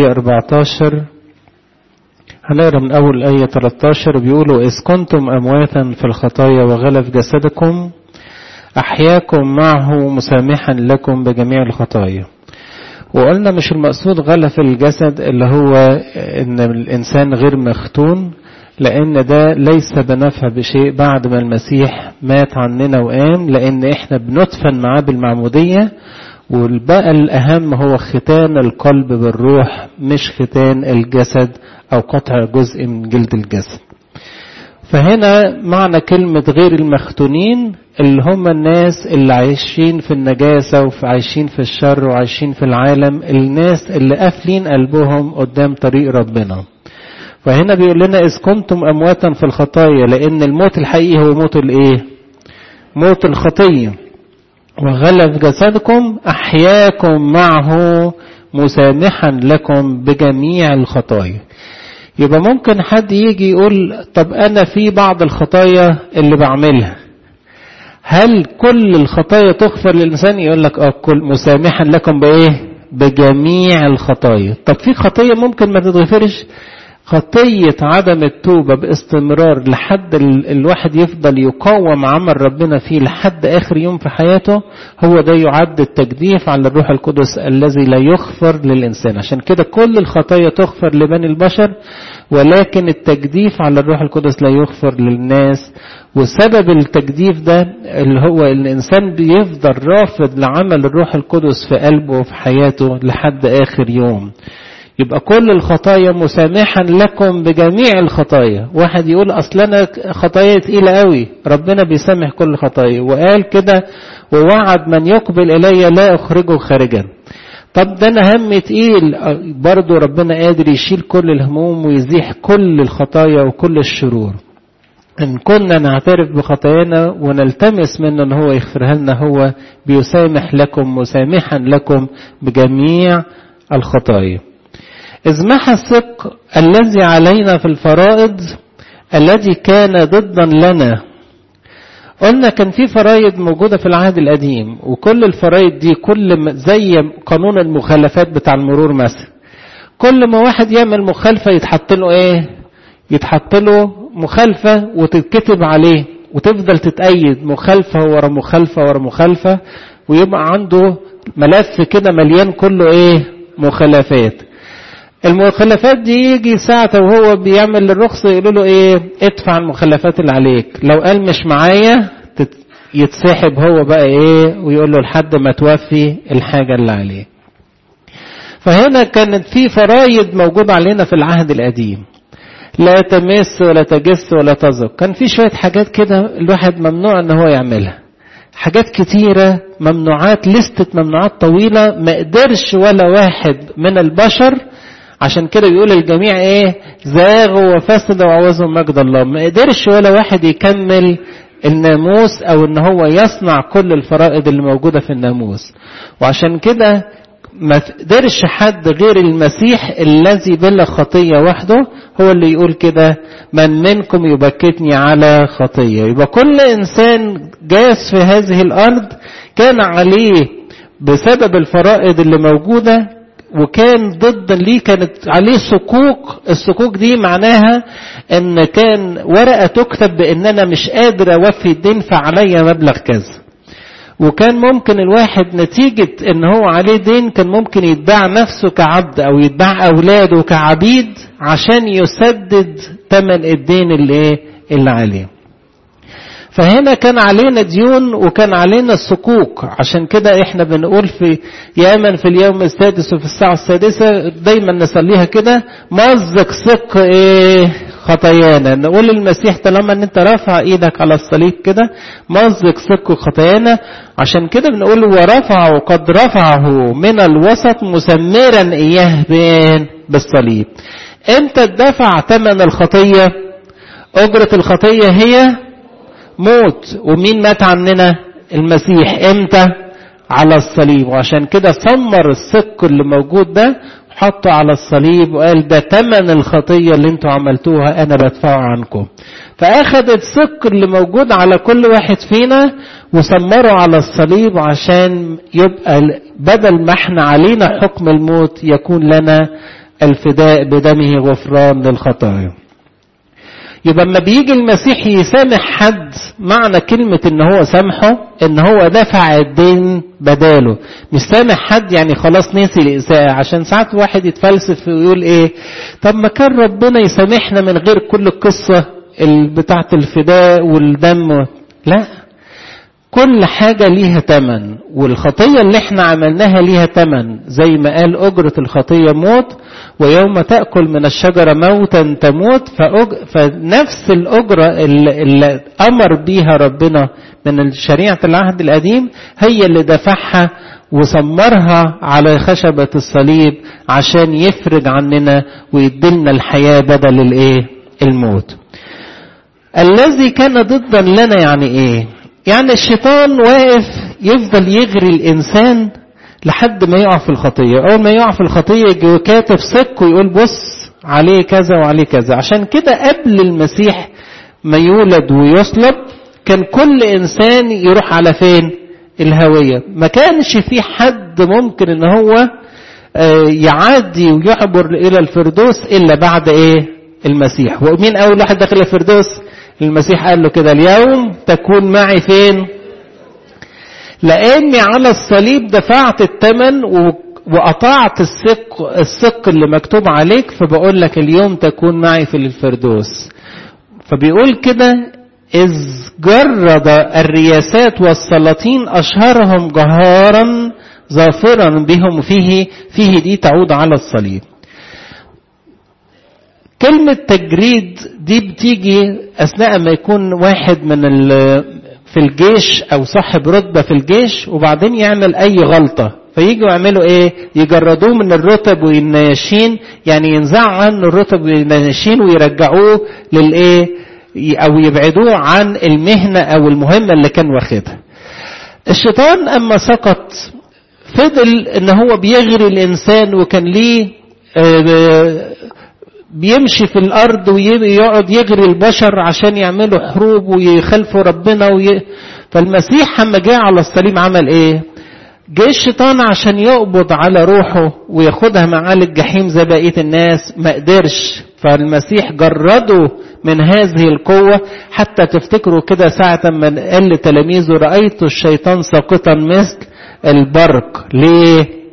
الآية 14 هنقرا من أول آية 13 بيقولوا إذ كنتم أمواتا في الخطايا وغلف جسدكم أحياكم معه مسامحا لكم بجميع الخطايا وقلنا مش المقصود غلف الجسد اللي هو إن الإنسان غير مختون لأن ده ليس بنفع بشيء بعد ما المسيح مات عننا وقام لأن إحنا بندفن معاه بالمعمودية والبقى الأهم هو ختان القلب بالروح مش ختان الجسد أو قطع جزء من جلد الجسد فهنا معنى كلمة غير المختونين اللي هم الناس اللي عايشين في النجاسة وعايشين في الشر وعايشين في العالم الناس اللي قافلين قلبهم قدام طريق ربنا فهنا بيقول لنا إذ كنتم أمواتا في الخطايا لأن الموت الحقيقي هو موت الإيه؟ موت الخطية وغلف جسدكم أحياكم معه مسامحا لكم بجميع الخطايا يبقى ممكن حد يجي يقول طب أنا في بعض الخطايا اللي بعملها هل كل الخطايا تغفر للإنسان يقول لك اه كل مسامحا لكم بإيه بجميع الخطايا طب في خطية ممكن ما تتغفرش خطية عدم التوبة باستمرار لحد الواحد يفضل يقاوم عمل ربنا فيه لحد آخر يوم في حياته هو ده يعد التجديف على الروح القدس الذي لا يغفر للإنسان عشان كده كل الخطايا تغفر لبني البشر ولكن التجديف على الروح القدس لا يغفر للناس وسبب التجديف ده اللي هو الإنسان بيفضل رافض لعمل الروح القدس في قلبه وفي حياته لحد آخر يوم يبقى كل الخطايا مسامحا لكم بجميع الخطايا واحد يقول اصل انا خطايا تقيله قوي ربنا بيسامح كل خطايا وقال كده ووعد من يقبل الي لا اخرجه خارجا طب ده انا هم تقيل برضه ربنا قادر يشيل كل الهموم ويزيح كل الخطايا وكل الشرور إن كنا نعترف بخطايانا ونلتمس منه أن هو يغفرها لنا هو بيسامح لكم مسامحا لكم بجميع الخطايا إذ محى الثق الذي علينا في الفرائض الذي كان ضدا لنا قلنا كان في فرائض موجودة في العهد القديم وكل الفرائض دي كل زي قانون المخالفات بتاع المرور مثلا كل ما واحد يعمل مخالفة يتحط له ايه يتحط له مخالفة وتتكتب عليه وتفضل تتأيد مخالفة ورا مخالفة ورا مخالفة ويبقى عنده ملف كده مليان كله ايه مخالفات المخلفات دي يجي ساعة وهو بيعمل الرخصة يقولوا له ايه ادفع المخلفات اللي عليك لو قال مش معايا يتسحب هو بقى ايه ويقول له لحد ما توفي الحاجة اللي عليه فهنا كانت في فرايد موجودة علينا في العهد القديم لا تمس ولا تجس ولا تزق كان في شوية حاجات كده الواحد ممنوع ان هو يعملها حاجات كتيرة ممنوعات لستة ممنوعات طويلة ما قدرش ولا واحد من البشر عشان كده بيقول الجميع ايه زاغوا وفسدوا وعوزهم مجد الله ما قدرش ولا واحد يكمل الناموس او ان هو يصنع كل الفرائض اللي موجودة في الناموس وعشان كده ما قدرش حد غير المسيح الذي بلا خطية وحده هو اللي يقول كده من منكم يبكتني على خطية يبقى كل إنسان جاس في هذه الأرض كان عليه بسبب الفرائض اللي موجودة وكان ضد ليه كانت عليه صكوك الصكوك دي معناها ان كان ورقة تكتب بان انا مش قادر اوفي الدين فعليا مبلغ كذا وكان ممكن الواحد نتيجة ان هو عليه دين كان ممكن يتباع نفسه كعبد او يتباع اولاده كعبيد عشان يسدد ثمن الدين اللي ايه اللي عليه فهنا كان علينا ديون وكان علينا الصكوك عشان كده احنا بنقول في يامن في اليوم السادس وفي الساعة السادسة دايما نصليها كده مزق صك ايه خطايانا نقول للمسيح طالما ان انت رافع ايدك على الصليب كده مزق صك خطايانا عشان كده بنقول ورفعه قد رفعه من الوسط مسمرا اياه بين بالصليب امتى اتدفع ثمن الخطية اجرة الخطية هي موت ومين مات عننا المسيح امتى على الصليب وعشان كده ثمر السك اللي موجود ده حطه على الصليب وقال ده تمن الخطية اللي انتوا عملتوها انا بدفعه عنكم فاخد السك اللي موجود على كل واحد فينا وسمره على الصليب عشان يبقى بدل ما احنا علينا حكم الموت يكون لنا الفداء بدمه غفران للخطايا يبقى لما بيجي المسيح يسامح حد معنى كلمة ان هو سامحه ان هو دفع الدين بداله مش سامح حد يعني خلاص نسي الإساءة عشان ساعات واحد يتفلسف ويقول ايه طب ما كان ربنا يسامحنا من غير كل القصة بتاعة الفداء والدم لا كل حاجة ليها تمن والخطية اللي احنا عملناها ليها تمن زي ما قال أجرة الخطية موت ويوم تأكل من الشجرة موتا تموت فأج... فنفس الأجرة اللي, اللي أمر بيها ربنا من شريعة العهد القديم هي اللي دفعها وسمرها على خشبة الصليب عشان يفرج عننا ويدلنا الحياة بدل الايه الموت الذي كان ضدا لنا يعني ايه يعني الشيطان واقف يفضل يغري الإنسان لحد ما يقع في الخطية أول ما يقع في الخطية يجي كاتب سك ويقول بص عليه كذا وعليه كذا عشان كده قبل المسيح ما يولد ويصلب كان كل إنسان يروح على فين الهوية ما كانش في حد ممكن ان هو يعدي ويعبر إلى الفردوس إلا بعد إيه المسيح ومين أول واحد دخل الفردوس المسيح قال له كده اليوم تكون معي فين لاني على الصليب دفعت الثمن وقطعت السق السق اللي مكتوب عليك فبقول لك اليوم تكون معي في الفردوس فبيقول كده إذ جرد الرياسات والسلاطين أشهرهم جهارا ظافرا بهم فيه فيه دي تعود على الصليب كلمة تجريد دي بتيجي أثناء ما يكون واحد من في الجيش أو صاحب رتبة في الجيش وبعدين يعمل أي غلطة فييجوا يعملوا إيه؟ يجردوه من الرتب والنياشين يعني ينزعوا عنه الرتب والنياشين ويرجعوه للإيه؟ أو يبعدوه عن المهنة أو المهمة اللي كان واخدها. الشيطان أما سقط فضل إن هو بيغري الإنسان وكان ليه بيمشي في الأرض ويقعد يجري البشر عشان يعملوا حروب ويخلفوا ربنا وي... فالمسيح لما جه على الصليب عمل ايه جه الشيطان عشان يقبض على روحه وياخدها معاه للجحيم زي بقية الناس ما قدرش فالمسيح جرده من هذه القوة حتى تفتكروا كده ساعة ما قال لتلاميذه رأيت الشيطان ساقطا مثل البرق ليه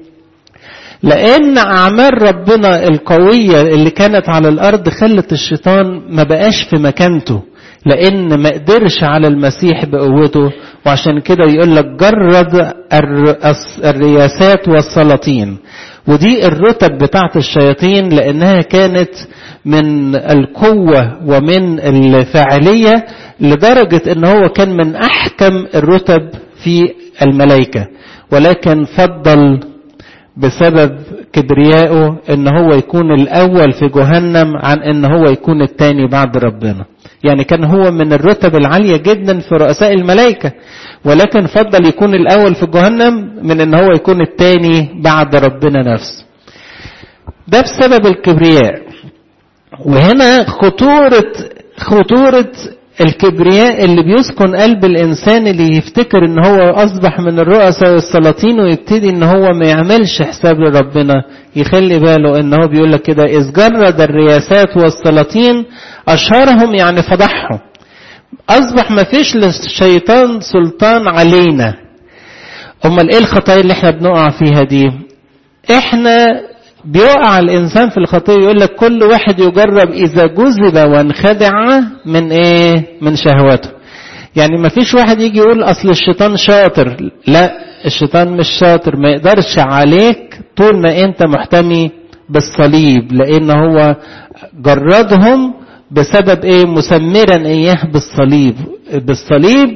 لأن أعمال ربنا القوية اللي كانت على الأرض خلت الشيطان ما بقاش في مكانته لأن ما قدرش على المسيح بقوته وعشان كده يقول لك جرد الرياسات والسلاطين ودي الرتب بتاعت الشياطين لأنها كانت من القوة ومن الفاعلية لدرجة ان هو كان من أحكم الرتب في الملائكة ولكن فضل بسبب كبريائه ان هو يكون الاول في جهنم عن ان هو يكون الثاني بعد ربنا يعني كان هو من الرتب العالية جدا في رؤساء الملائكة ولكن فضل يكون الاول في جهنم من ان هو يكون الثاني بعد ربنا نفسه ده بسبب الكبرياء وهنا خطورة خطورة الكبرياء اللي بيسكن قلب الانسان اللي يفتكر ان هو اصبح من الرؤساء والسلاطين ويبتدي ان هو ما يعملش حساب لربنا يخلي باله ان هو بيقول لك كده اذ جرد الرياسات والسلاطين اشهرهم يعني فضحهم اصبح ما فيش للشيطان سلطان علينا امال ايه الخطايا اللي احنا بنقع فيها دي احنا بيقع الإنسان في الخطية يقول لك كل واحد يجرب إذا جذب وانخدع من إيه؟ من شهوته. يعني ما فيش واحد يجي يقول أصل الشيطان شاطر، لا الشيطان مش شاطر ما يقدرش عليك طول ما أنت محتمي بالصليب لأن هو جردهم بسبب إيه؟ مسمرا إياه بالصليب. بالصليب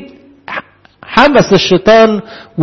حبس الشيطان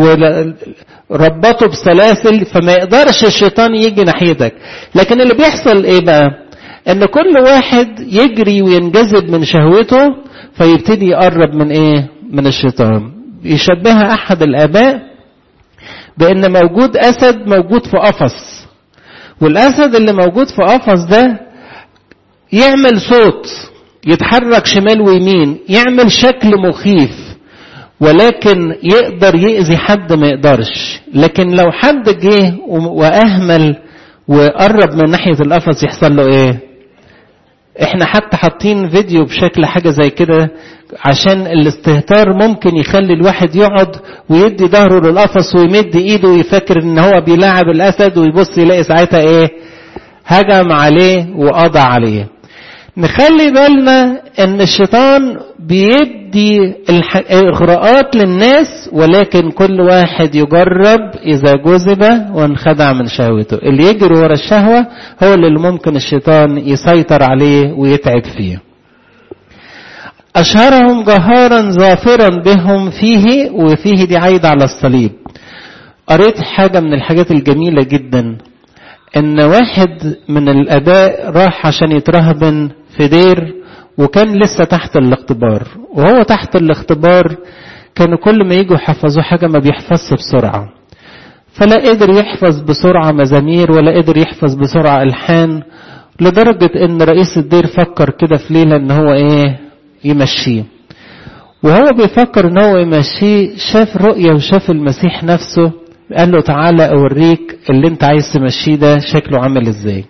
وربطه بسلاسل فما يقدرش الشيطان يجي ناحيتك لكن اللي بيحصل ايه بقى ان كل واحد يجري وينجذب من شهوته فيبتدي يقرب من ايه من الشيطان يشبهها احد الاباء بان موجود اسد موجود في قفص والاسد اللي موجود في قفص ده يعمل صوت يتحرك شمال ويمين يعمل شكل مخيف ولكن يقدر يأذي حد ما يقدرش لكن لو حد جه وأهمل وقرب من ناحية القفص يحصل له ايه احنا حتى حاطين فيديو بشكل حاجة زي كده عشان الاستهتار ممكن يخلي الواحد يقعد ويدي ظهره للقفص ويمد ايده ويفكر ان هو بيلاعب الاسد ويبص يلاقي ساعتها ايه هجم عليه وقضى عليه نخلي بالنا ان الشيطان بيدي اغراءات للناس ولكن كل واحد يجرب اذا جذب وانخدع من شهوته اللي يجري ورا الشهوة هو اللي ممكن الشيطان يسيطر عليه ويتعب فيه أشهرهم جهارا ظافرا بهم فيه وفيه دي عايدة على الصليب قريت حاجة من الحاجات الجميلة جدا ان واحد من الاباء راح عشان يترهبن في دير وكان لسه تحت الاختبار وهو تحت الاختبار كانوا كل ما يجوا يحفظوا حاجة ما بيحفظش بسرعة فلا قدر يحفظ بسرعة مزامير ولا قدر يحفظ بسرعة ألحان لدرجة ان رئيس الدير فكر كده في ليلة ان هو ايه يمشيه وهو بيفكر ان هو يمشيه شاف رؤية وشاف المسيح نفسه قال له تعالى اوريك اللي انت عايز تمشيه ده شكله عامل ازاي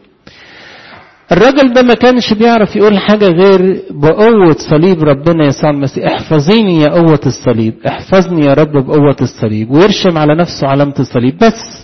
الراجل ده ما كانش بيعرف يقول حاجة غير بقوة صليب ربنا يسوع المسيح احفظيني يا قوة الصليب احفظني يا رب بقوة الصليب ويرشم على نفسه علامة الصليب بس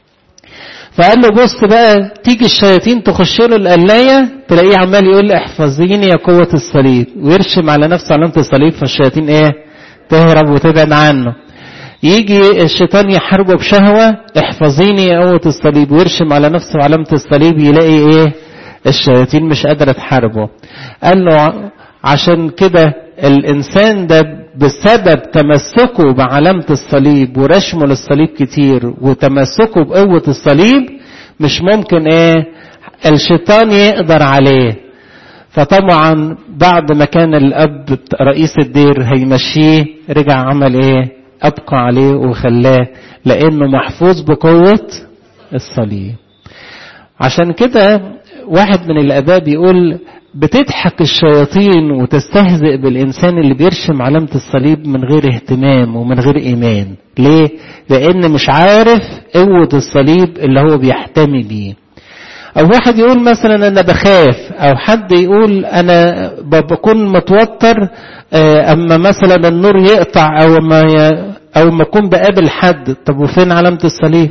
فقال له بص بقى تيجي الشياطين تخش له القلاية تلاقيه عمال يقول احفظيني يا قوة الصليب ويرشم على نفسه علامة الصليب فالشياطين ايه تهرب وتبعد عنه يجي الشيطان يحاربه بشهوة احفظيني يا قوة الصليب ويرشم على نفسه علامة الصليب يلاقي ايه الشياطين مش قادرة تحاربه قال له عشان كده الإنسان ده بسبب تمسكه بعلامة الصليب ورشمه للصليب كتير وتمسكه بقوة الصليب مش ممكن ايه الشيطان يقدر عليه فطبعا بعد ما كان الأب رئيس الدير هيمشيه رجع عمل ايه أبقى عليه وخلاه لأنه محفوظ بقوة الصليب عشان كده واحد من الآباء بيقول بتضحك الشياطين وتستهزئ بالإنسان اللي بيرشم علامة الصليب من غير اهتمام ومن غير إيمان ليه؟ لأن مش عارف قوة الصليب اللي هو بيحتمي بيه أو واحد يقول مثلا أنا بخاف أو حد يقول أنا بكون متوتر أما مثلا النور يقطع أو ما أو ما أكون بقابل حد طب وفين علامة الصليب؟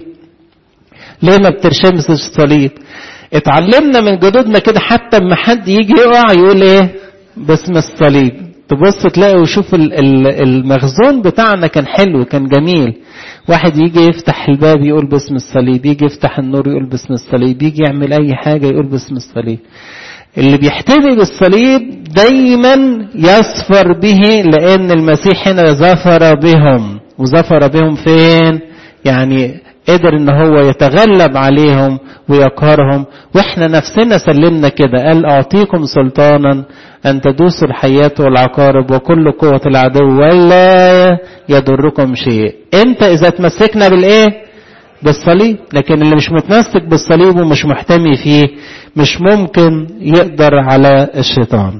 ليه ما بترشمش الصليب؟ اتعلمنا من جدودنا كده حتى اما حد يجي يقع يقول ايه باسم الصليب تبص تلاقي وشوف المخزون بتاعنا كان حلو كان جميل واحد يجي يفتح الباب يقول باسم الصليب يجي يفتح النور يقول باسم الصليب يجي يعمل اي حاجة يقول باسم الصليب اللي بيحتمي بالصليب دايما يصفر به لان المسيح هنا ظفر بهم وظفر بهم فين يعني قدر ان هو يتغلب عليهم ويقهرهم واحنا نفسنا سلمنا كده قال اعطيكم سلطانا ان تدوسوا الحيات والعقارب وكل قوة العدو ولا يضركم شيء انت اذا تمسكنا بالايه بالصليب لكن اللي مش متمسك بالصليب ومش محتمي فيه مش ممكن يقدر على الشيطان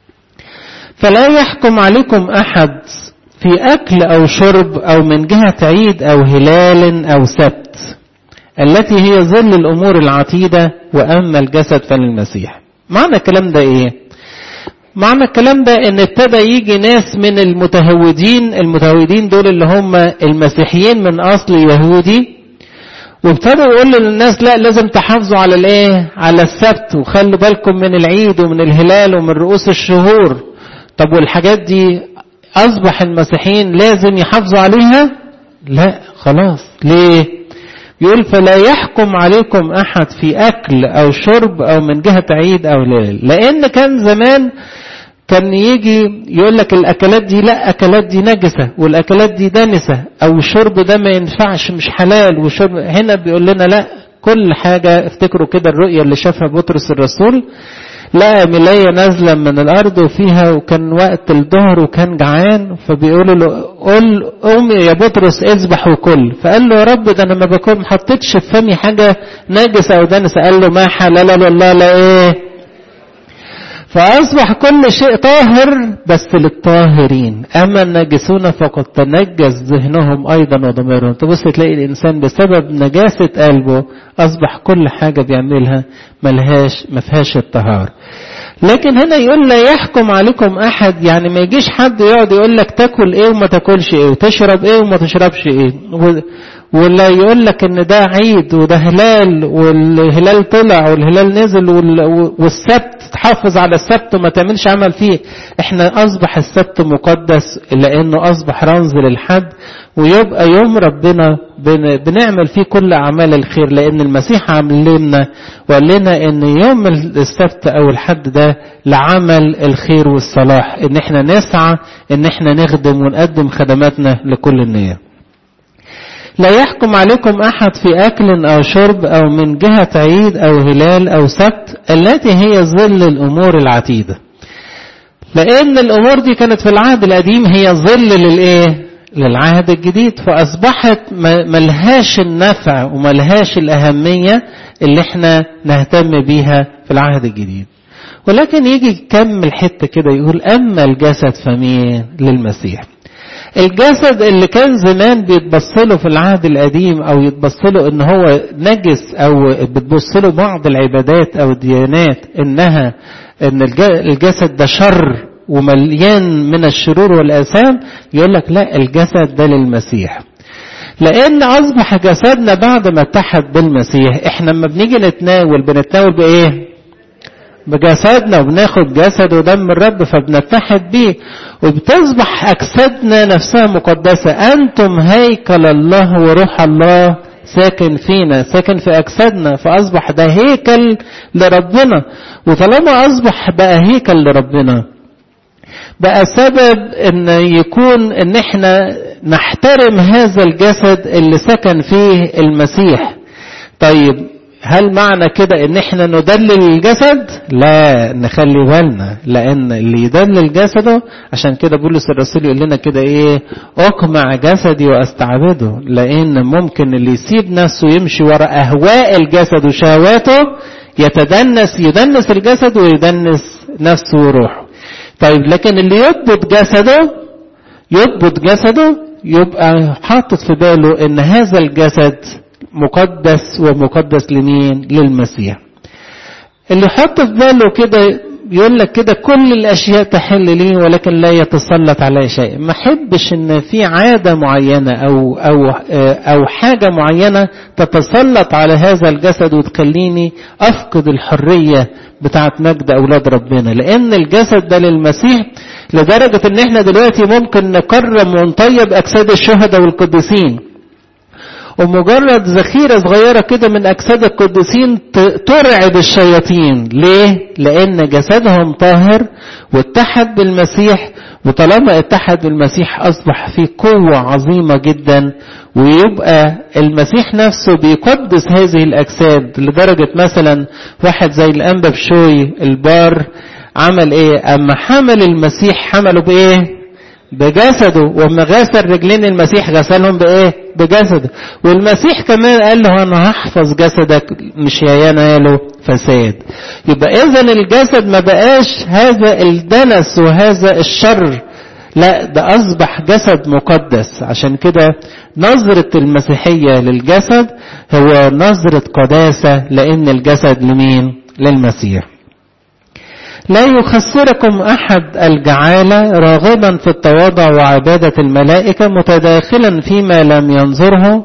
فلا يحكم عليكم احد في أكل أو شرب أو من جهة عيد أو هلال أو سبت التي هي ظل الأمور العتيدة وأما الجسد فللمسيح معنى الكلام ده إيه معنى الكلام ده ان ابتدى يجي ناس من المتهودين المتهودين دول اللي هم المسيحيين من اصل يهودي وابتدوا يقولوا للناس لا لازم تحافظوا على الايه على السبت وخلوا بالكم من العيد ومن الهلال ومن رؤوس الشهور طب والحاجات دي أصبح المسيحيين لازم يحافظوا عليها لا خلاص ليه يقول فلا يحكم عليكم أحد في أكل أو شرب أو من جهة عيد أو ليل لأن كان زمان كان يجي يقول لك الأكلات دي لا أكلات دي نجسة والأكلات دي دنسة أو الشرب ده ما ينفعش مش حلال وشرب هنا بيقول لنا لا كل حاجة افتكروا كده الرؤية اللي شافها بطرس الرسول لقى ملاية نازلة من الأرض وفيها وكان وقت الظهر وكان جعان فبيقولوا له قل قوم يا بطرس اذبح وكل فقال له يا رب ده أنا ما باكل ما حطيتش في فمي حاجة نجسة أو دنسة قال له ما حلال الله لا إيه فأصبح كل شيء طاهر بس للطاهرين أما الناجسون فقد تنجس ذهنهم أيضا وضميرهم تبص تلاقي الإنسان بسبب نجاسة قلبه أصبح كل حاجة بيعملها ملهاش مفيهاش الطهار لكن هنا يقول لا يحكم عليكم أحد يعني ما يجيش حد يقعد يقول لك تاكل إيه وما تاكلش إيه وتشرب إيه وما تشربش إيه ولا يقول لك ان ده عيد وده هلال والهلال طلع والهلال نزل والسبت تحافظ على السبت وما تعملش عمل فيه احنا اصبح السبت مقدس لانه اصبح رمز للحد ويبقى يوم ربنا بنعمل فيه كل اعمال الخير لان المسيح علمنا وقال لنا ان يوم السبت او الحد ده لعمل الخير والصلاح ان احنا نسعى ان احنا نخدم ونقدم خدماتنا لكل الناس لا يحكم عليكم أحد في أكل أو شرب أو من جهة عيد أو هلال أو سبت التي هي ظل الأمور العتيدة لأن الأمور دي كانت في العهد القديم هي ظل للإيه؟ للعهد الجديد فأصبحت ملهاش النفع وملهاش الأهمية اللي احنا نهتم بيها في العهد الجديد ولكن يجي يكمل حتة كده يقول أما الجسد فمين للمسيح الجسد اللي كان زمان بيتبصله في العهد القديم او يتبصله ان هو نجس او بتبصله بعض العبادات او الديانات انها ان الجسد ده شر ومليان من الشرور والاثام يقول لك لا الجسد ده للمسيح لان اصبح جسدنا بعد ما اتحد بالمسيح احنا لما بنيجي نتناول بنتناول بايه بجسدنا وبناخد جسد ودم الرب فبنتحد بيه وبتصبح أجسادنا نفسها مقدسة أنتم هيكل الله وروح الله ساكن فينا ساكن في أجسادنا فأصبح ده هيكل لربنا وطالما أصبح بقى هيكل لربنا بقى سبب ان يكون ان احنا نحترم هذا الجسد اللي سكن فيه المسيح طيب هل معنى كده ان احنا ندلل الجسد لا نخلي بالنا لان اللي يدلل جسده عشان كده بولس الرسول يقول لنا كده ايه اقمع جسدي واستعبده لان ممكن اللي يسيب نفسه يمشي وراء اهواء الجسد وشهواته يتدنس يدنس الجسد ويدنس نفسه وروحه طيب لكن اللي يضبط جسده يضبط جسده يبقى حاطط في باله ان هذا الجسد مقدس ومقدس لمين للمسيح اللي يحط في باله كده يقول لك كده كل الاشياء تحل لي ولكن لا يتسلط علي شيء ما احبش ان في عاده معينه او او او حاجه معينه تتسلط على هذا الجسد وتخليني افقد الحريه بتاعه مجد اولاد ربنا لان الجسد ده للمسيح لدرجه ان احنا دلوقتي ممكن نكرم ونطيب اجساد الشهداء والقديسين ومجرد ذخيرة صغيرة كده من أجساد القديسين ترعب الشياطين ليه؟ لأن جسدهم طاهر واتحد بالمسيح وطالما اتحد بالمسيح أصبح فيه قوة عظيمة جدا ويبقى المسيح نفسه بيقدس هذه الأجساد لدرجة مثلا واحد زي الأنبا بشوي البار عمل ايه اما حمل المسيح حمله بايه بجسده وما غسل رجلين المسيح غسلهم بايه بجسده والمسيح كمان قال له انا هحفظ جسدك مش هيناله فساد يبقى اذا الجسد ما بقاش هذا الدنس وهذا الشر لا ده اصبح جسد مقدس عشان كده نظرة المسيحية للجسد هو نظرة قداسة لان الجسد لمين للمسيح لا يخسركم أحد الجعالة راغبا في التواضع وعبادة الملائكة متداخلا فيما لم ينظره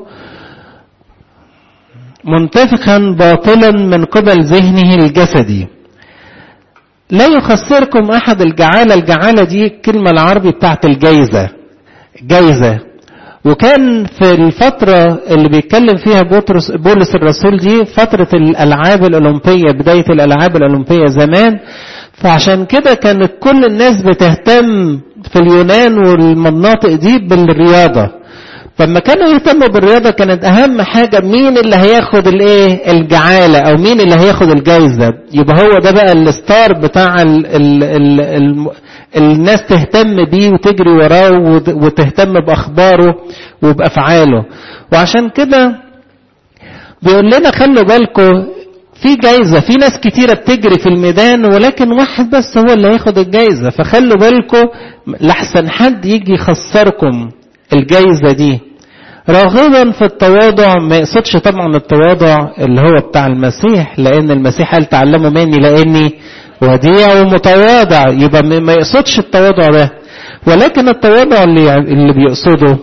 منتفخا باطلا من قبل ذهنه الجسدي لا يخسركم أحد الجعالة الجعالة دي الكلمة العربي بتاعت الجايزة جايزة وكان في الفترة اللي بيتكلم فيها بطرس بولس الرسول دي فترة الألعاب الأولمبية بداية الألعاب الأولمبية زمان فعشان كده كانت كل الناس بتهتم في اليونان والمناطق دي بالرياضة فلما كانوا يهتموا بالرياضة كانت أهم حاجة مين اللي هياخد الإيه الجعالة أو مين اللي هياخد الجايزة يبقى هو ده بقى الستار بتاع ال ال ال ال الناس تهتم بيه وتجري وراه وتهتم بأخباره وبأفعاله وعشان كده بيقول لنا خلوا بالكم في جايزة في ناس كتيرة بتجري في الميدان ولكن واحد بس هو اللي هياخد الجايزة فخلوا بالكم لحسن حد يجي يخسركم الجايزة دي راغبا في التواضع ما يقصدش طبعا التواضع اللي هو بتاع المسيح لان المسيح قال تعلموا مني لاني وديع ومتواضع يبقى ما يقصدش التواضع ده ولكن التواضع اللي اللي بيقصده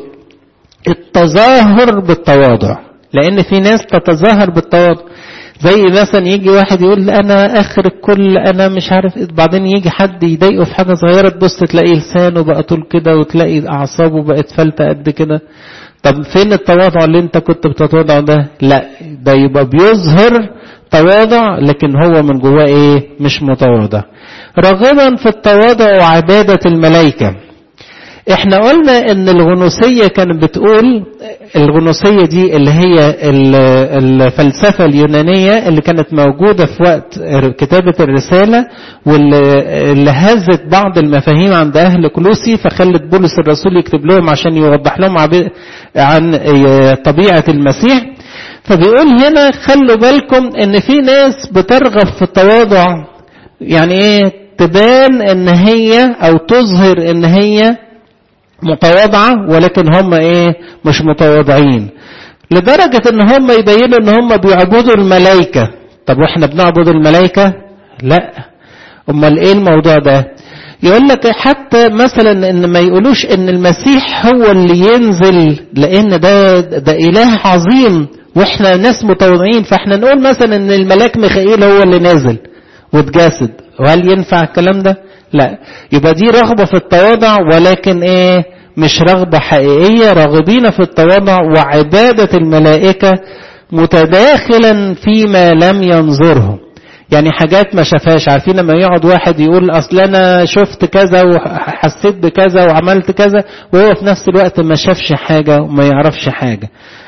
التظاهر بالتواضع لان في ناس تتظاهر بالتواضع زي مثلا يجي واحد يقول انا اخر الكل انا مش عارف بعدين يجي حد يضايقه في حاجه صغيره تبص تلاقي لسانه بقى طول كده وتلاقي اعصابه بقت فلته قد كده طب فين التواضع اللي انت كنت بتتواضع ده لا ده يبقى بيظهر تواضع لكن هو من جواه ايه مش متواضع راغبا في التواضع وعباده الملائكه احنا قلنا ان الغنوصية كانت بتقول الغنوصية دي اللي هي الفلسفة اليونانية اللي كانت موجودة في وقت كتابة الرسالة واللي هزت بعض المفاهيم عند اهل كلوسي فخلت بولس الرسول يكتب لهم عشان يوضح لهم عن طبيعة المسيح فبيقول هنا خلوا بالكم ان في ناس بترغب في التواضع يعني ايه تبان ان هي او تظهر ان هي متواضعة ولكن هم ايه مش متواضعين لدرجة ان هم يبينوا ان هم بيعبدوا الملائكة طب واحنا بنعبد الملائكة لا امال ايه الموضوع ده يقول لك حتى مثلا ان ما يقولوش ان المسيح هو اللي ينزل لان ده ده اله عظيم واحنا ناس متواضعين فاحنا نقول مثلا ان الملاك ميخائيل هو اللي نازل واتجسد وهل ينفع الكلام ده لا يبقى دي رغبة في التواضع ولكن ايه مش رغبة حقيقية راغبين في التواضع وعبادة الملائكة متداخلا فيما لم ينظره يعني حاجات ما شافهاش عارفين لما يقعد واحد يقول اصل انا شفت كذا وحسيت بكذا وعملت كذا وهو في نفس الوقت ما شافش حاجة وما يعرفش حاجة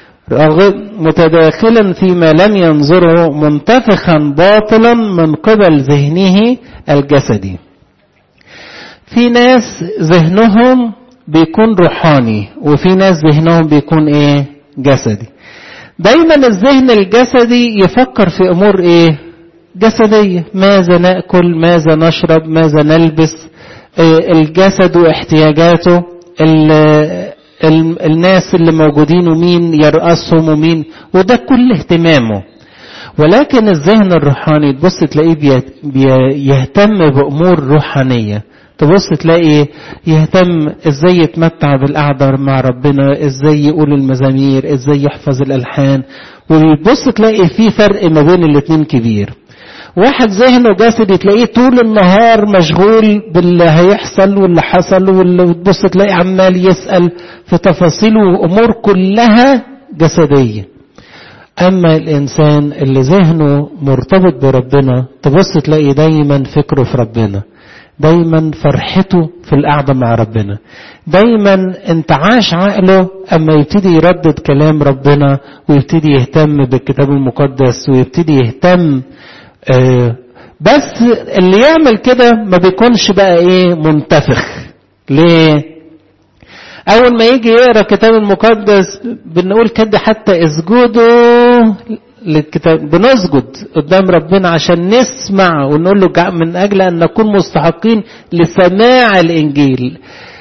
متداخلا فيما لم ينظره منتفخا باطلا من قبل ذهنه الجسدي في ناس ذهنهم بيكون روحاني وفي ناس ذهنهم بيكون ايه جسدي دايما الذهن الجسدي يفكر في امور ايه جسدية ماذا نأكل ماذا نشرب ماذا نلبس إيه الجسد واحتياجاته الناس اللي موجودين ومين يرأسهم ومين وده كل اهتمامه ولكن الذهن الروحاني تبص تلاقيه يهتم بأمور روحانية تبص تلاقي يهتم ازاي يتمتع بالقعدة مع ربنا ازاي يقول المزامير ازاي يحفظ الالحان ويبص تلاقي في فرق ما بين الاتنين كبير واحد ذهنه جسدي تلاقيه طول النهار مشغول باللي هيحصل واللي حصل واللي وتبص تلاقيه عمال يسأل في تفاصيل وأمور كلها جسدية أما الإنسان اللي ذهنه مرتبط بربنا تبص تلاقي دايما فكره في ربنا دايما فرحته في القعدة مع ربنا دايما انتعاش عقله اما يبتدي يردد كلام ربنا ويبتدي يهتم بالكتاب المقدس ويبتدي يهتم آه بس اللي يعمل كده ما بيكونش بقى ايه منتفخ ليه اول ما يجي يقرا الكتاب المقدس بنقول كده حتى اسجدوا للكتاب بنسجد قدام ربنا عشان نسمع ونقول له من اجل ان نكون مستحقين لسماع الانجيل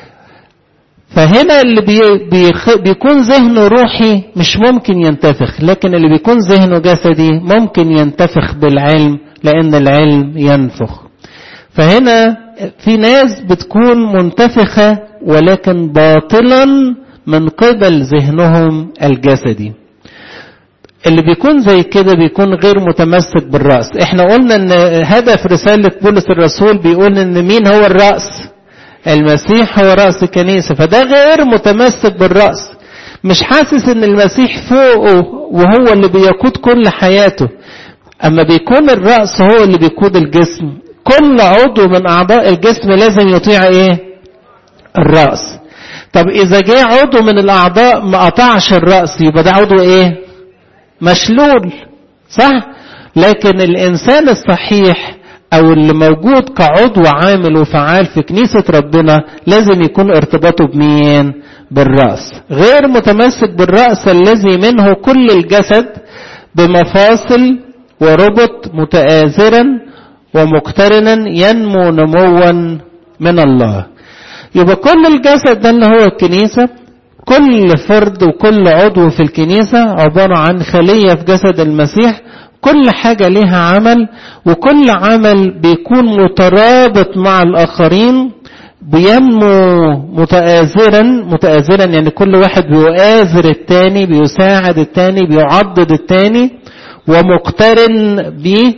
فهنا اللي بي بيخ بيكون ذهنه روحي مش ممكن ينتفخ لكن اللي بيكون ذهنه جسدي ممكن ينتفخ بالعلم لان العلم ينفخ فهنا في ناس بتكون منتفخة ولكن باطلا من قبل ذهنهم الجسدي اللي بيكون زي كده بيكون غير متمسك بالرأس احنا قلنا ان هدف رسالة بولس الرسول بيقول ان مين هو الرأس المسيح هو رأس الكنيسة فده غير متمسك بالرأس مش حاسس ان المسيح فوقه وهو اللي بيقود كل حياته اما بيكون الرأس هو اللي بيقود الجسم كل عضو من اعضاء الجسم لازم يطيع ايه الرأس طب اذا جه عضو من الاعضاء ما قطعش الرأس يبقى ده عضو ايه مشلول صح لكن الانسان الصحيح او اللي موجود كعضو عامل وفعال في كنيسة ربنا لازم يكون ارتباطه بمين بالرأس غير متمسك بالرأس الذي منه كل الجسد بمفاصل وربط متآزرا ومقترنا ينمو نموا من الله يبقى كل الجسد ده اللي هو الكنيسة كل فرد وكل عضو في الكنيسة عبارة عن خلية في جسد المسيح كل حاجة لها عمل وكل عمل بيكون مترابط مع الآخرين بينمو متآزرا متآزرا يعني كل واحد بيؤازر التاني بيساعد التاني بيعضد التاني ومقترن بيه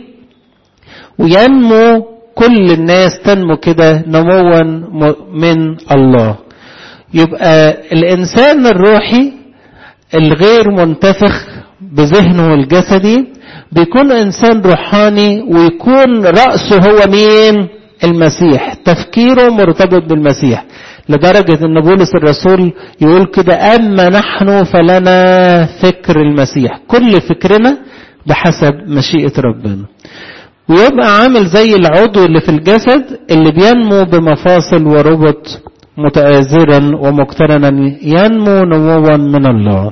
وينمو كل الناس تنمو كده نموا من الله يبقى الإنسان الروحي الغير منتفخ بذهنه الجسدي بيكون إنسان روحاني ويكون رأسه هو مين المسيح تفكيره مرتبط بالمسيح لدرجة أن بولس الرسول يقول كده أما نحن فلنا فكر المسيح كل فكرنا بحسب مشيئة ربنا ويبقى عامل زي العضو اللي في الجسد اللي بينمو بمفاصل وربط متآزرا ومقترنا ينمو نموا من الله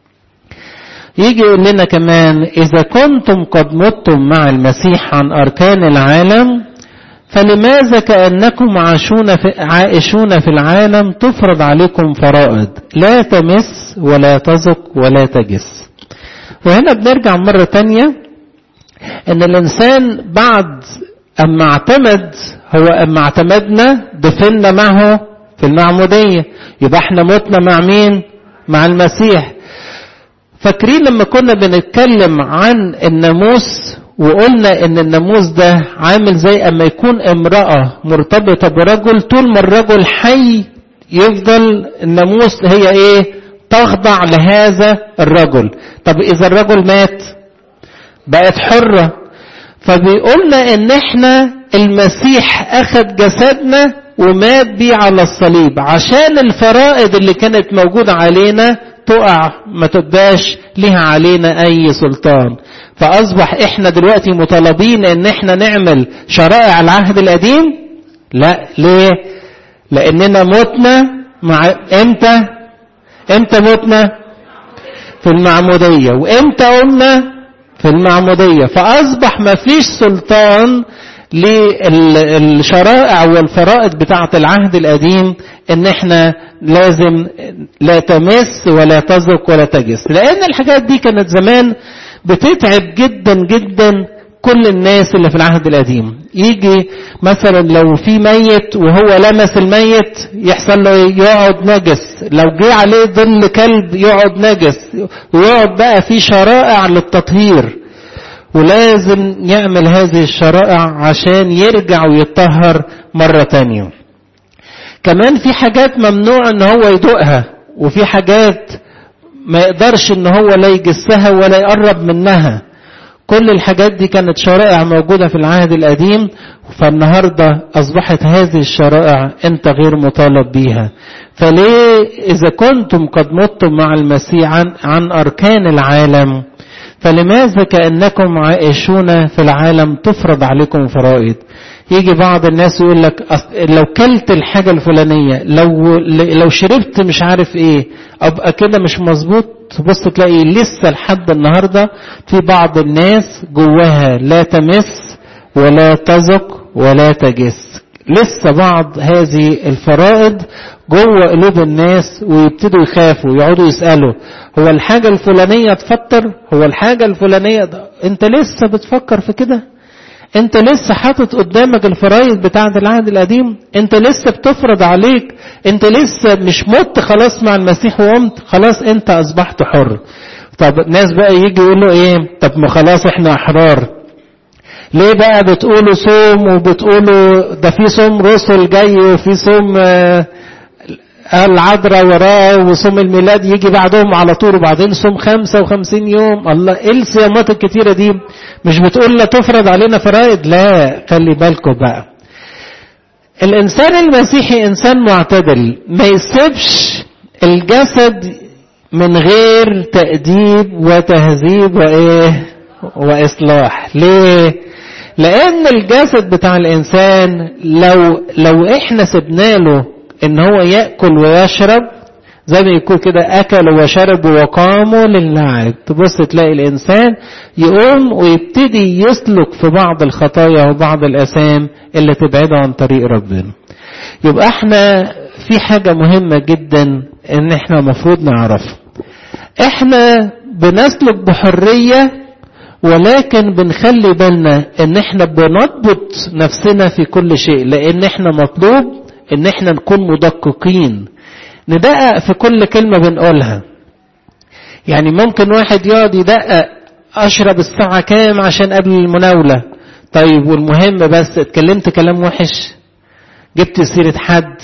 يجي يقول لنا كمان إذا كنتم قد متم مع المسيح عن أركان العالم فلماذا كأنكم عاشون في, عائشون في العالم تفرض عليكم فرائض لا تمس ولا تزق ولا تجس وهنا بنرجع مرة تانية ان الانسان بعد اما اعتمد هو اما اعتمدنا دفنا معه في المعمودية يبقى احنا متنا مع مين مع المسيح فاكرين لما كنا بنتكلم عن الناموس وقلنا ان الناموس ده عامل زي اما يكون امرأة مرتبطة برجل طول ما الرجل حي يفضل الناموس هي ايه تخضع لهذا الرجل طب اذا الرجل مات بقت حرة فبيقولنا ان احنا المسيح اخذ جسدنا ومات بيه على الصليب عشان الفرائض اللي كانت موجودة علينا تقع ما تبقاش لها علينا اي سلطان فاصبح احنا دلوقتي مطالبين ان احنا نعمل شرائع العهد القديم لا ليه لاننا متنا مع امتى امتى متنا في المعمودية وامتى قلنا في المعمودية فاصبح ما فيش سلطان للشرائع والفرائض بتاعة العهد القديم ان احنا لازم لا تمس ولا تذق ولا تجس لان الحاجات دي كانت زمان بتتعب جدا جدا كل الناس اللي في العهد القديم يجي مثلا لو في ميت وهو لمس الميت يحصل له يقعد نجس لو جه عليه ظل كلب يقعد نجس ويقعد بقى في شرائع للتطهير ولازم يعمل هذه الشرائع عشان يرجع ويتطهر مرة تانية كمان في حاجات ممنوع ان هو يدوقها وفي حاجات ما يقدرش ان هو لا يجسها ولا يقرب منها كل الحاجات دي كانت شرائع موجودة في العهد القديم فالنهاردة أصبحت هذه الشرائع أنت غير مطالب بيها فليه إذا كنتم قد متم مع المسيح عن, عن أركان العالم فلماذا كأنكم عائشون في العالم تفرض عليكم فرائض يجي بعض الناس يقول لك لو كلت الحاجة الفلانية لو لو شربت مش عارف ايه ابقى كده مش مظبوط تبص تلاقي لسه لحد النهارده في بعض الناس جواها لا تمس ولا تذق ولا تجس لسه بعض هذه الفرائض جوه قلوب الناس ويبتدوا يخافوا يقعدوا يسألوا هو الحاجة الفلانية تفطر هو الحاجة الفلانية انت لسه بتفكر في كده انت لسه حاطط قدامك الفرائض بتاعة العهد القديم انت لسه بتفرض عليك انت لسه مش مت خلاص مع المسيح وقمت خلاص انت اصبحت حر طب الناس بقى يجي يقولوا ايه طب ما خلاص احنا احرار ليه بقى بتقولوا صوم وبتقولوا ده في صوم رسل جاي وفي صوم آه العذراء وراه وصوم الميلاد يجي بعدهم على طول وبعدين صوم 55 يوم الله ايه الصيامات الكتيره دي مش بتقول لا تفرض علينا فرائض لا خلي بالكم بقى الانسان المسيحي انسان معتدل ما يسيبش الجسد من غير تأديب وتهذيب وايه واصلاح ليه لان الجسد بتاع الانسان لو لو احنا سبنا له ان هو ياكل ويشرب زي ما يكون كده أكلوا وشربوا وقاموا للعب تبص تلاقي الإنسان يقوم ويبتدي يسلك في بعض الخطايا وبعض الأسام اللي تبعده عن طريق ربنا يبقى احنا في حاجة مهمة جدا ان احنا مفروض نعرفها احنا بنسلك بحرية ولكن بنخلي بالنا ان احنا بنضبط نفسنا في كل شيء لان احنا مطلوب ان احنا نكون مدققين ندقق في كل كلمة بنقولها يعني ممكن واحد يقعد يدقق اشرب الساعة كام عشان قبل المناولة طيب والمهم بس اتكلمت كلام وحش جبت سيرة حد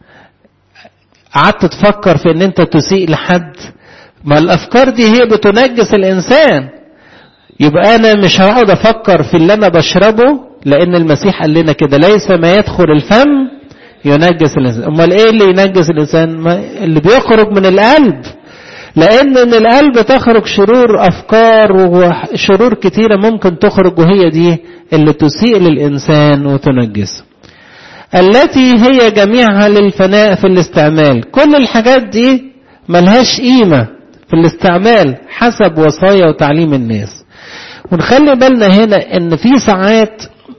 قعدت تفكر في ان انت تسيء لحد ما الافكار دي هي بتنجس الانسان يبقى انا مش هقعد افكر في اللي انا بشربه لان المسيح قال لنا كده ليس ما يدخل الفم ينجس الانسان امال ايه اللي ينجس الانسان ما اللي بيخرج من القلب لان من القلب تخرج شرور افكار وشرور كتيره ممكن تخرج وهي دي اللي تسيء للانسان وتنجسه التي هي جميعها للفناء في الاستعمال كل الحاجات دي ملهاش قيمة في الاستعمال حسب وصايا وتعليم الناس ونخلي بالنا هنا ان في ساعات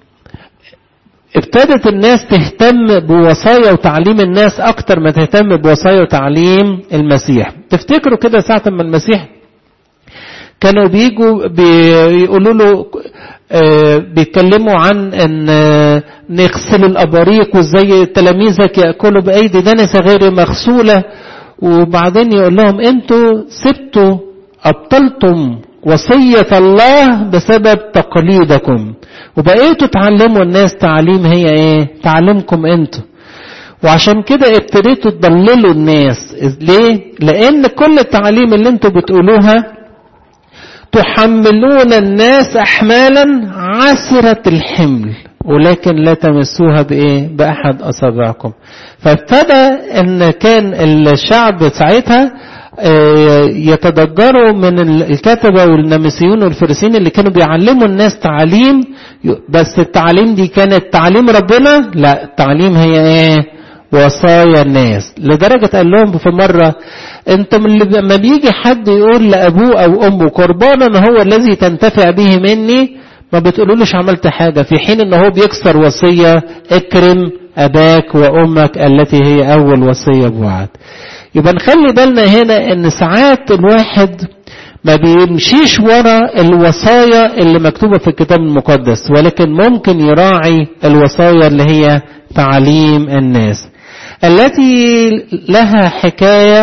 ابتدت الناس تهتم بوصايا وتعليم الناس اكتر ما تهتم بوصايا وتعليم المسيح تفتكروا كده ساعة ما المسيح كانوا بيجوا بيقولوا له آه بيتكلموا عن ان آه نغسل الاباريق وازاي تلاميذك ياكلوا بايدي دنسه غير مغسوله وبعدين يقول لهم انتوا سبتوا ابطلتم وصيه الله بسبب تقاليدكم وبقيتوا تعلموا الناس تعليم هي ايه تعليمكم انتوا وعشان كده ابتديتوا تضللوا الناس ليه لان كل التعليم اللي انتوا بتقولوها تحملون الناس احمالا عسرة الحمل ولكن لا تمسوها بايه باحد اصابعكم فابتدى ان كان الشعب ساعتها يتضجروا من الكتبة والنامسيون والفريسيين اللي كانوا بيعلموا الناس تعليم بس التعليم دي كانت تعليم ربنا لا التعليم هي ايه وصايا الناس لدرجة قال لهم في مرة انتم لما بيجي حد يقول لأبوه أو أمه قربانا هو الذي تنتفع به مني ما بتقولولوش عملت حاجة في حين ان هو بيكسر وصية اكرم أباك وأمك التي هي أول وصية بوعد يبقى نخلي بالنا هنا ان ساعات الواحد ما بيمشيش ورا الوصايا اللي مكتوبة في الكتاب المقدس ولكن ممكن يراعي الوصايا اللي هي تعليم الناس التي لها حكاية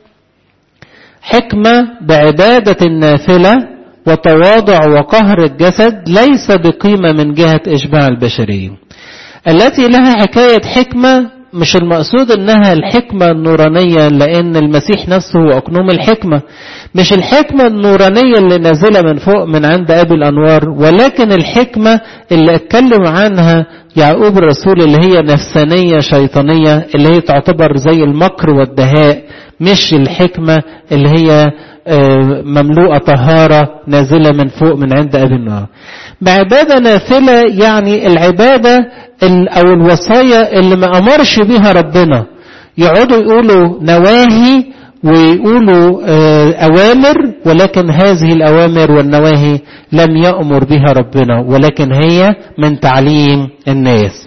حكمة بعبادة النافلة وتواضع وقهر الجسد ليس بقيمة من جهة إشباع البشرية التي لها حكاية حكمة مش المقصود انها الحكمة النورانية لان المسيح نفسه هو اقنوم الحكمة مش الحكمة النورانية اللي نازلة من فوق من عند ابي الانوار ولكن الحكمة اللي اتكلم عنها يعقوب الرسول اللي هي نفسانية شيطانية اللي هي تعتبر زي المكر والدهاء مش الحكمة اللي هي مملوءة طهارة نازلة من فوق من عند أبي النار بعبادة نافلة يعني العبادة أو الوصايا اللي ما أمرش بها ربنا يقعدوا يقولوا نواهي ويقولوا أوامر ولكن هذه الأوامر والنواهي لم يأمر بها ربنا ولكن هي من تعليم الناس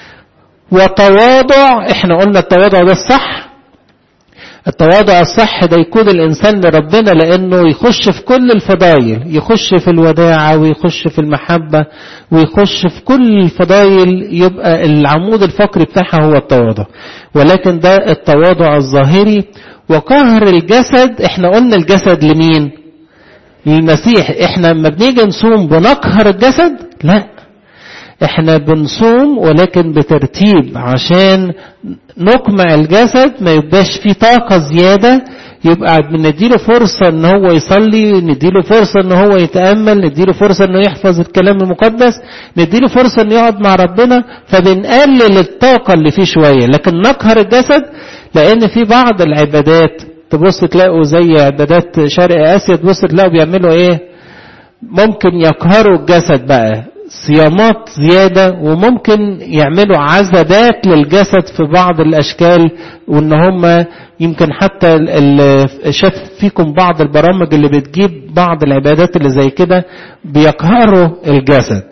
وتواضع احنا قلنا التواضع ده الصح التواضع الصح ده يكون الإنسان لربنا لأنه يخش في كل الفضائل يخش في الوداعة ويخش في المحبة ويخش في كل الفضائل يبقى العمود الفقري بتاعها هو التواضع ولكن ده التواضع الظاهري وقهر الجسد احنا قلنا الجسد لمين للمسيح احنا لما بنيجي نصوم بنقهر الجسد لا احنا بنصوم ولكن بترتيب عشان نقمع الجسد ما يبقاش فيه طاقة زيادة يبقى بنديله فرصة ان هو يصلي نديله فرصة ان هو يتأمل نديله فرصة انه يحفظ الكلام المقدس نديله فرصة انه يقعد مع ربنا فبنقلل الطاقة اللي فيه شوية لكن نقهر الجسد لان في بعض العبادات تبص تلاقوا زي عبادات شرق اسيا تبص تلاقوا بيعملوا ايه ممكن يقهروا الجسد بقى صيامات زيادة وممكن يعملوا عزبات للجسد في بعض الأشكال وإن هم يمكن حتى شاف فيكم بعض البرامج اللي بتجيب بعض العبادات اللي زي كده بيقهروا الجسد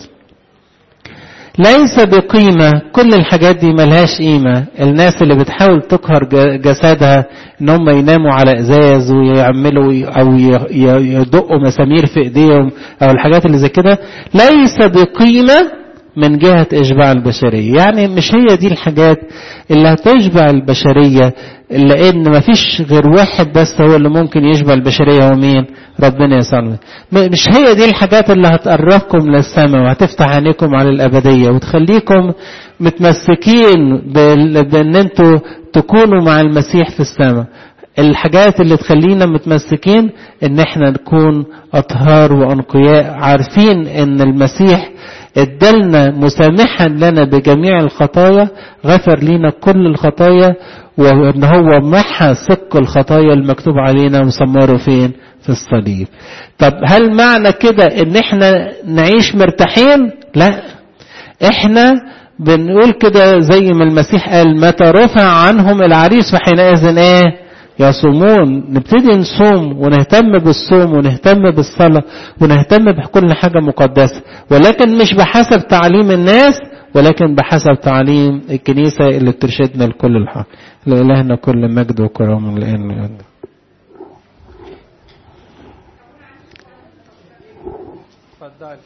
ليس بقيمة كل الحاجات دي ملهاش قيمة الناس اللي بتحاول تقهر جسدها ان هم يناموا على ازاز ويعملوا او يدقوا مسامير في ايديهم او الحاجات اللي زي كده ليس بقيمة من جهة إشباع البشرية يعني مش هي دي الحاجات اللي هتشبع البشرية لأن مفيش غير واحد بس هو اللي ممكن يشبع البشرية هو مين ربنا يسلمك مش هي دي الحاجات اللي هتقربكم للسماء وهتفتح عينيكم على الأبدية وتخليكم متمسكين بأن انتوا تكونوا مع المسيح في السماء الحاجات اللي تخلينا متمسكين ان احنا نكون اطهار وانقياء عارفين ان المسيح ادلنا مسامحا لنا بجميع الخطايا غفر لنا كل الخطايا وان هو محى سك الخطايا المكتوب علينا وسمره فين في الصليب طب هل معنى كده ان احنا نعيش مرتاحين لا احنا بنقول كده زي ما المسيح قال متى رفع عنهم العريس فحينئذ ايه يصومون نبتدي نصوم ونهتم بالصوم ونهتم بالصلاة ونهتم بكل حاجة مقدسة ولكن مش بحسب تعليم الناس ولكن بحسب تعليم الكنيسة اللي بترشدنا لكل الحق لإلهنا كل مجد وكرم الآن اتفضل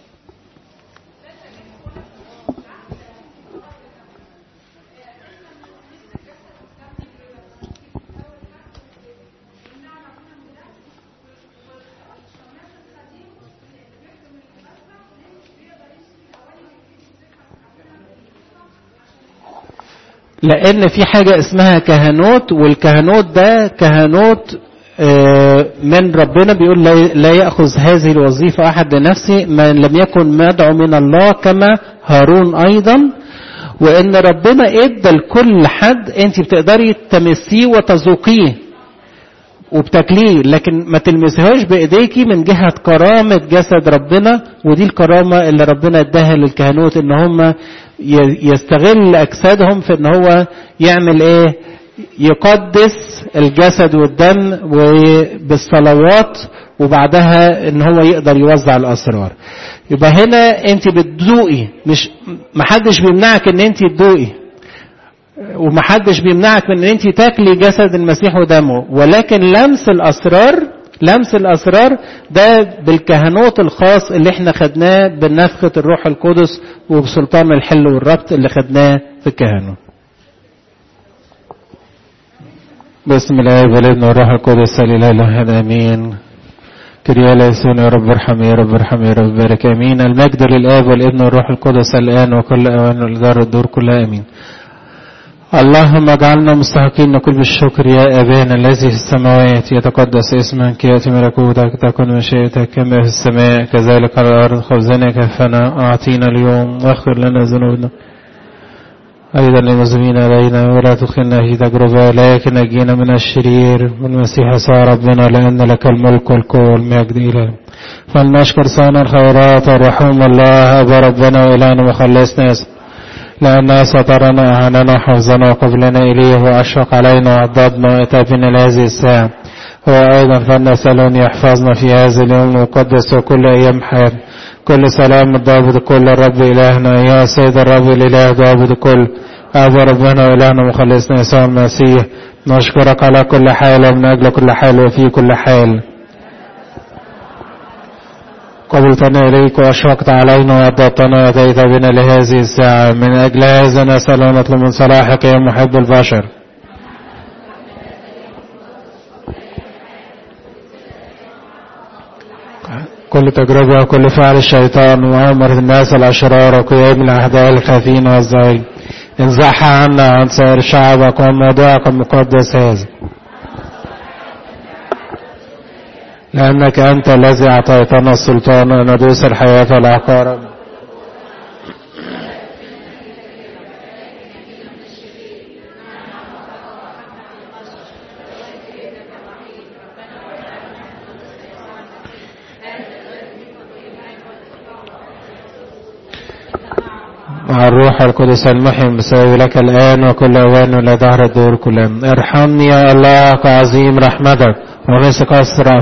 لان في حاجة اسمها كهنوت والكهنوت ده كهنوت من ربنا بيقول لا يأخذ هذه الوظيفة أحد لنفسه من لم يكن مدعو من الله كما هارون أيضا وإن ربنا إدى لكل حد أنت بتقدري تمسيه وتذوقيه وبتاكليه لكن ما تلمسهاش بايديكي من جهة كرامة جسد ربنا ودي الكرامة اللي ربنا اداها للكهنوت ان هم يستغل اجسادهم في ان هو يعمل ايه يقدس الجسد والدم بالصلوات وبعدها ان هو يقدر يوزع الاسرار يبقى هنا انت بتذوقي مش محدش بيمنعك ان انت تذوقي ومحدش بيمنعك من ان انت تاكلي جسد المسيح ودمه ولكن لمس الاسرار لمس الاسرار ده بالكهنوت الخاص اللي احنا خدناه بنفخة الروح القدس وبسلطان الحل والربط اللي خدناه في الكهنوت بسم الله والابن والروح القدس الاله الواحد امين كريا ليسون يا رب ارحم يا رب ارحم يا رب بارك امين المجد للاب والابن والروح القدس الان وكل اوان والدار الدور كلها امين اللهم اجعلنا مستحقين نقول بالشكر يا أبانا الذي في السماوات يتقدس اسمك يأتي ملكوتك تكن مشيئتك كما في السماء كذلك على الأرض خبزنا كفنا أعطينا اليوم واغفر لنا ذنوبنا أيضا للمسلمين علينا ولا تدخلنا في تجربة لكن نجينا من الشرير والمسيح يسوع ربنا لأن لك الملك والقوة والمجد إلى فلنشكر صانع الخيرات ورحوم الله أبا ربنا وإلهنا وخلصنا يسوع لأن سترنا أهاننا حفظنا وقبلنا إليه وأشفق علينا وعضدنا وإتابنا لهذه الساعة هو أيضا فلنسأل يحفظنا في هذا اليوم المقدس وكل أيام حياتنا كل سلام الضابط كل الرب إلهنا يا سيد الرب الإله ضابط كل أبو ربنا وإلهنا مخلصنا يسوع المسيح نشكرك على كل حال ومن أجل كل حال وفي كل حال قبلتنا إليك وأشفقت علينا وأدبتنا وأتيت بنا لهذه الساعة من أجل هذا نسأل ونطلب من صلاحك يا محب البشر كل تجربة وكل فعل الشيطان وأمر الناس الأشرار وقيام الأعداء الخافين والزعيم انزعها عنا عن سائر شعبك وموضوعك المقدس هذا لأنك أنت الذي أعطيتنا السلطان أن ندوس الحياة والعقارب مع الروح القدس المحي المساوي لك الآن وكل أوان ولا دهر الدور كلها ارحمني يا الله كعظيم رحمتك ومسك أسرع